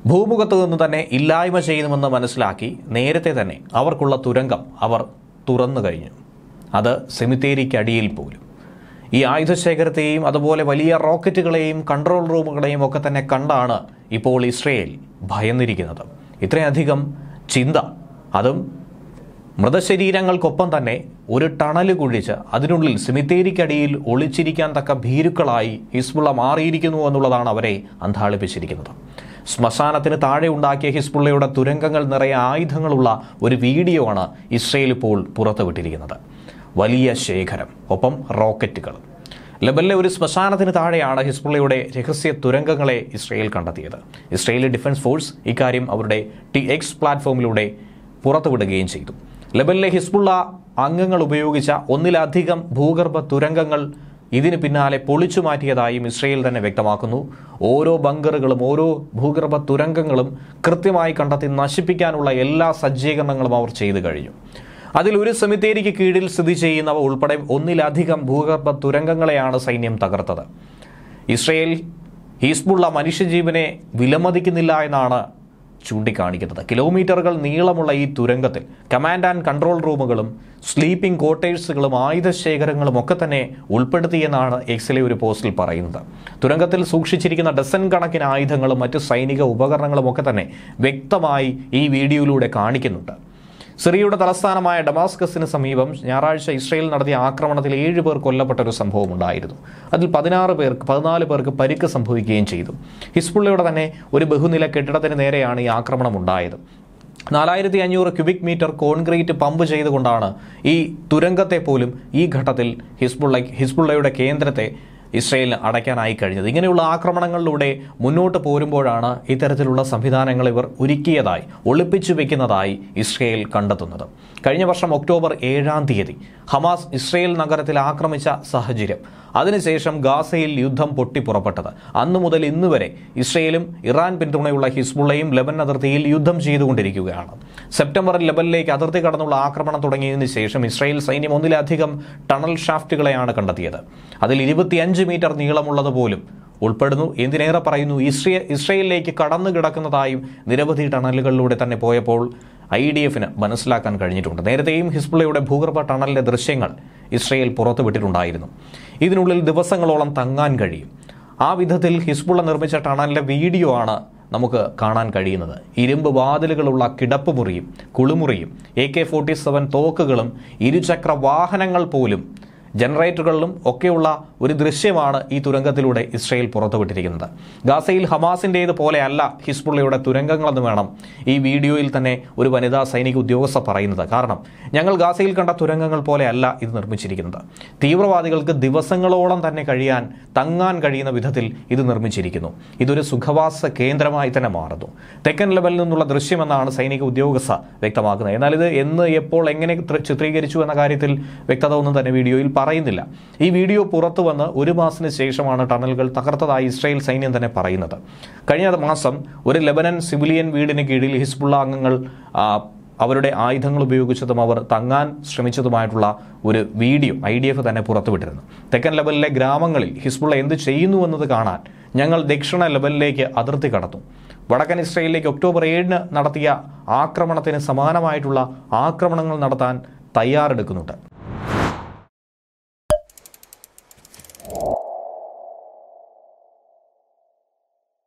ഭൂമുഖത്ത് നിന്ന് തന്നെ ഇല്ലായ്മ ചെയ്യുമെന്ന് മനസ്സിലാക്കി നേരത്തെ തന്നെ അവർക്കുള്ള തുരങ്കം അവർ തുറന്നു കഴിഞ്ഞു അത് സെമിത്തേരിക്കടിയിൽ പോലും ഈ ആയുധശേഖരത്തെയും അതുപോലെ വലിയ റോക്കറ്റുകളെയും കൺട്രോൾ റൂമുകളെയും ഒക്കെ തന്നെ കണ്ടാണ് ഇപ്പോൾ ഇസ്രയേൽ ഭയന്നിരിക്കുന്നത് ഇത്രയധികം ചിന്ത അതും മൃതശരീരങ്ങൾക്കൊപ്പം തന്നെ ഒരു ടണൽ കുഴിച്ച് അതിനുള്ളിൽ സിമിത്തേരിക്കടിയിൽ ഒളിച്ചിരിക്കാൻ തക്ക ഭീരുക്കളായി ഹിസ്ബുള്ള മാറിയിരിക്കുന്നു എന്നുള്ളതാണ് അവരെ അന്താളിപ്പിച്ചിരിക്കുന്നത് ശ്മശാനത്തിന് താഴെ ഉണ്ടാക്കിയ ഹിസ്ബുള്ളയുടെ തുരങ്കങ്ങൾ നിറയെ ആയുധങ്ങളുള്ള ഒരു വീഡിയോ ആണ് ഇസ്രയേൽ ഇപ്പോൾ പുറത്തുവിട്ടിരിക്കുന്നത് വലിയ ശേഖരം ഒപ്പം റോക്കറ്റുകൾ ലബനിലെ ഒരു ശ്മശാനത്തിന് താഴെയാണ് ഹിസ്ബുള്ളയുടെ രഹസ്യ തുരങ്കങ്ങളെ ഇസ്രയേൽ കണ്ടെത്തിയത് ഇസ്രയേലി ഡിഫൻസ് ഫോഴ്സ് ഇക്കാര്യം അവരുടെ ടി എക്സ് പ്ലാറ്റ്ഫോമിലൂടെ പുറത്തുവിടുകയും ചെയ്തു ലബനിലെ ഹിസ്ബുള്ള അംഗങ്ങൾ ഉപയോഗിച്ച ഒന്നിലധികം ഭൂഗർഭ തുരങ്കങ്ങൾ ഇതിന് പിന്നാലെ പൊളിച്ചു മാറ്റിയതായും ഇസ്രയേൽ തന്നെ വ്യക്തമാക്കുന്നു ഓരോ ബങ്കറുകളും ഓരോ ഭൂഗർഭ തുരങ്കങ്ങളും കൃത്യമായി കണ്ടെത്തി നശിപ്പിക്കാനുള്ള എല്ലാ സജ്ജീകരണങ്ങളും അവർ ചെയ്തു കഴിഞ്ഞു അതിൽ ഒരു സെമിത്തേരിക്ക് കീഴിൽ സ്ഥിതി ചെയ്യുന്നവ ഉൾപ്പെടെ ഒന്നിലധികം ഭൂഗർഭ തുരങ്കങ്ങളെയാണ് സൈന്യം തകർത്തത് ഇസ്രയേൽ ഹിസ്ബുള്ള മനുഷ്യജീവനെ വിലമതിക്കുന്നില്ല എന്നാണ് ചൂണ്ടിക്കാണിക്കുന്നത് കിലോമീറ്ററുകൾ നീളമുള്ള ഈ തുരങ്കത്തിൽ കമാൻഡ് ആൻഡ് കൺട്രോൾ റൂമുകളും സ്ലീപ്പിംഗ് ക്വാർട്ടേഴ്സുകളും ആയുധശേഖരങ്ങളും ഒക്കെ തന്നെ ഉൾപ്പെടുത്തിയെന്നാണ് എക്സിലെ ഒരു പോസ്റ്റിൽ പറയുന്നത് തുരങ്കത്തിൽ സൂക്ഷിച്ചിരിക്കുന്ന ഡസൻ കണക്കിന് ആയുധങ്ങളും മറ്റു സൈനിക ഉപകരണങ്ങളും ഒക്കെ തന്നെ വ്യക്തമായി ഈ വീഡിയോയിലൂടെ കാണിക്കുന്നുണ്ട് സിറിയയുടെ തലസ്ഥാനമായ ഡമാസ്കസിന് സമീപം ഞായറാഴ്ച ഇസ്രയേൽ നടത്തിയ ആക്രമണത്തിൽ ഏഴ് പേർ കൊല്ലപ്പെട്ട ഒരു സംഭവം ഉണ്ടായിരുന്നു അതിൽ പതിനാറ് പേർക്ക് പതിനാല് പേർക്ക് പരിക്ക് സംഭവിക്കുകയും ചെയ്തു ഹിസ്ബുള്ളയുടെ തന്നെ ഒരു ബഹുനില കെട്ടിടത്തിന് നേരെയാണ് ഈ ആക്രമണം ഉണ്ടായത് നാലായിരത്തി അഞ്ഞൂറ് ക്യൂബിക് മീറ്റർ കോൺക്രീറ്റ് പമ്പ് ചെയ്തുകൊണ്ടാണ് ഈ തുരങ്കത്തെ പോലും ഈ ഘട്ടത്തിൽ ഹിസ്ബുള്ള ഹിസ്ബുള്ളയുടെ കേന്ദ്രത്തെ ഇസ്രയേലിന് അടയ്ക്കാനായി കഴിഞ്ഞത് ഇങ്ങനെയുള്ള ആക്രമണങ്ങളിലൂടെ മുന്നോട്ട് പോരുമ്പോഴാണ് ഇത്തരത്തിലുള്ള സംവിധാനങ്ങൾ ഇവർ ഒരുക്കിയതായി ഒളിപ്പിച്ചു വെക്കുന്നതായി ഇസ്രയേൽ കണ്ടെത്തുന്നത് കഴിഞ്ഞ വർഷം ഒക്ടോബർ ഏഴാം തീയതി ഹമാസ് ഇസ്രയേൽ നഗരത്തിൽ ആക്രമിച്ച സാഹചര്യം അതിനുശേഷം ഗാസയിൽ യുദ്ധം പൊട്ടിപ്പുറപ്പെട്ടത് അന്നു മുതൽ ഇന്ന് വരെ ഇസ്രയേലും ഇറാൻ പിന്തുണയുള്ള ഹിസ്ബുള്ളയും ലെബൻ അതിർത്തിയിൽ യുദ്ധം ചെയ്തുകൊണ്ടിരിക്കുകയാണ് സെപ്റ്റംബറിൽ ലെബനിലേക്ക് അതിർത്തി കടന്നുള്ള ആക്രമണം തുടങ്ങിയതിന് ശേഷം ഇസ്രയേൽ സൈന്യം ഒന്നിലധികം ടണൽ ഷാഫ്റ്റുകളെയാണ് കണ്ടെത്തിയത് അതിൽ ഇരുപത്തിയഞ്ച് മീറ്റർ നീളമുള്ളത് പോലും ഉൾപ്പെടുന്നു എന്തിനേറെ പറയുന്നു ഇസ്രേ ഇസ്രയേലിലേക്ക് കടന്നു കിടക്കുന്നതായും നിരവധി ടണലുകളിലൂടെ തന്നെ പോയപ്പോൾ ഐ ഡി എഫിന് മനസ്സിലാക്കാൻ കഴിഞ്ഞിട്ടുണ്ട് നേരത്തെയും ഹിസ്ബുള്ളയുടെ ഭൂഗർഭ ടണലിന്റെ ദൃശ്യങ്ങൾ ഇസ്രയേൽ പുറത്തുവിട്ടിട്ടുണ്ടായിരുന്നു ഇതിനുള്ളിൽ ദിവസങ്ങളോളം തങ്ങാൻ കഴിയും ആ വിധത്തിൽ ഹിസ്ബുള്ള നിർമ്മിച്ച ടണലിന്റെ വീഡിയോ ആണ് നമുക്ക് കാണാൻ കഴിയുന്നത് ഇരുമ്പ് വാതിലുകളുള്ള കിടപ്പുമുറിയും കുളിമുറിയും എ കെ ഫോർട്ടി സെവൻ തോക്കുകളും ഇരുചക്ര വാഹനങ്ങൾ പോലും ജനറേറ്ററുകളിലും ഒക്കെയുള്ള ഒരു ദൃശ്യമാണ് ഈ തുരങ്കത്തിലൂടെ ഇസ്രയേൽ പുറത്തുവിട്ടിരിക്കുന്നത് ഗാസയിൽ ഹമാസിൻ്റേത് പോലെയല്ല ഹിസ്ബുള്ളയുടെ തുരങ്കങ്ങളെന്ന് വേണം ഈ വീഡിയോയിൽ തന്നെ ഒരു വനിതാ സൈനിക ഉദ്യോഗസ്ഥ പറയുന്നത് കാരണം ഞങ്ങൾ ഗാസയിൽ കണ്ട തുരങ്കങ്ങൾ പോലെയല്ല ഇത് നിർമ്മിച്ചിരിക്കുന്നത് തീവ്രവാദികൾക്ക് ദിവസങ്ങളോളം തന്നെ കഴിയാൻ തങ്ങാൻ കഴിയുന്ന വിധത്തിൽ ഇത് നിർമ്മിച്ചിരിക്കുന്നു ഇതൊരു സുഖവാസ കേന്ദ്രമായി തന്നെ മാറുന്നു തെക്കൻ ലെവലിൽ നിന്നുള്ള ദൃശ്യമെന്നാണ് സൈനിക ഉദ്യോഗസ്ഥ വ്യക്തമാക്കുന്നത് എന്നാൽ ഇത് എന്ന് എപ്പോൾ എങ്ങനെ ത്ര- ചിത്രീകരിച്ചു എന്ന കാര്യത്തിൽ വ്യക്തത ഒന്നും തന്നെ വീഡിയോയിൽ പറയുന്നില്ല ഈ വീഡിയോ പുറത്തു വന്ന് ഒരു മാസത്തിന് ശേഷമാണ് ടണലുകൾ തകർത്തതായി ഇസ്രായേൽ സൈന്യം തന്നെ പറയുന്നത് കഴിഞ്ഞ മാസം ഒരു ലെബനൻ സിവിലിയൻ വീടിന് കീഴിൽ ഹിസ്ബുള്ള അംഗങ്ങൾ ആ, അവരുടെ ആയുധങ്ങൾ ഉപയോഗിച്ചതും അവർ തങ്ങാൻ ശ്രമിച്ചതുമായിട്ടുള്ള ഒരു വീഡിയോ ഐ ഡി എഫ് തന്നെ പുറത്തുവിട്ടിരുന്നു തെക്കൻ ലെബനിലെ ഗ്രാമങ്ങളിൽ ഹിസ്ബുള്ള എന്ത് ചെയ്യുന്നു എന്നത് കാണാൻ ഞങ്ങൾ ദക്ഷിണ ലെബനിലേക്ക് അതിർത്തി കടന്നു വടക്കൻ ഇസ്രയേലിലേക്ക് ഒക്ടോബർ ഏഴിന് നടത്തിയ ആക്രമണത്തിന് സമാനമായിട്ടുള്ള ആക്രമണങ്ങൾ നടത്താൻ തയ്യാറെടുക്കുന്നുണ്ട്